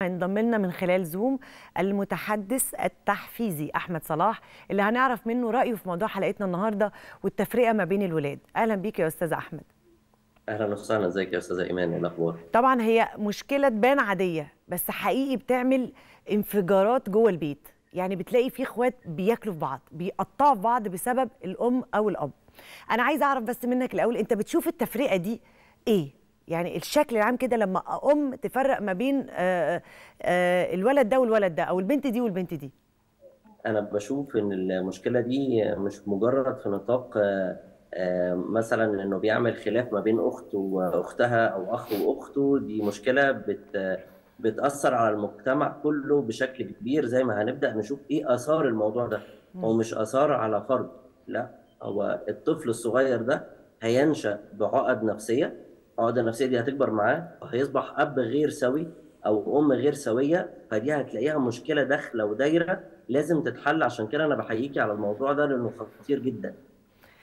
هينضم لنا من خلال زوم المتحدث التحفيزي احمد صلاح اللي هنعرف منه رايه في موضوع حلقتنا النهارده والتفرقه ما بين الولاد اهلا بيك يا استاذ احمد اهلا وسهلا ازيك يا استاذه ايمان ايه الاخبار طبعا هي مشكله تبان عاديه بس حقيقي بتعمل انفجارات جوه البيت يعني بتلاقي في اخوات بياكلوا في بعض بيقطعوا في بعض بسبب الام او الاب انا عايزه اعرف بس منك الاول انت بتشوف التفرقه دي ايه يعني الشكل العام كده لما ام تفرق ما بين آآ آآ الولد ده والولد ده او البنت دي والبنت دي انا بشوف ان المشكله دي مش مجرد في نطاق مثلا انه بيعمل خلاف ما بين اخت واختها او اخ واخته دي مشكله بت بتاثر على المجتمع كله بشكل كبير زي ما هنبدا نشوف ايه اثار الموضوع ده هو مش اثار على فرد لا هو الطفل الصغير ده هينشا بعقد نفسيه العقده النفسيه دي هتكبر معاه وهيصبح اب غير سوي او ام غير سويه فدي هتلاقيها مشكله داخله ودايره لازم تتحل عشان كده انا بحييكي على الموضوع ده لانه خطير جدا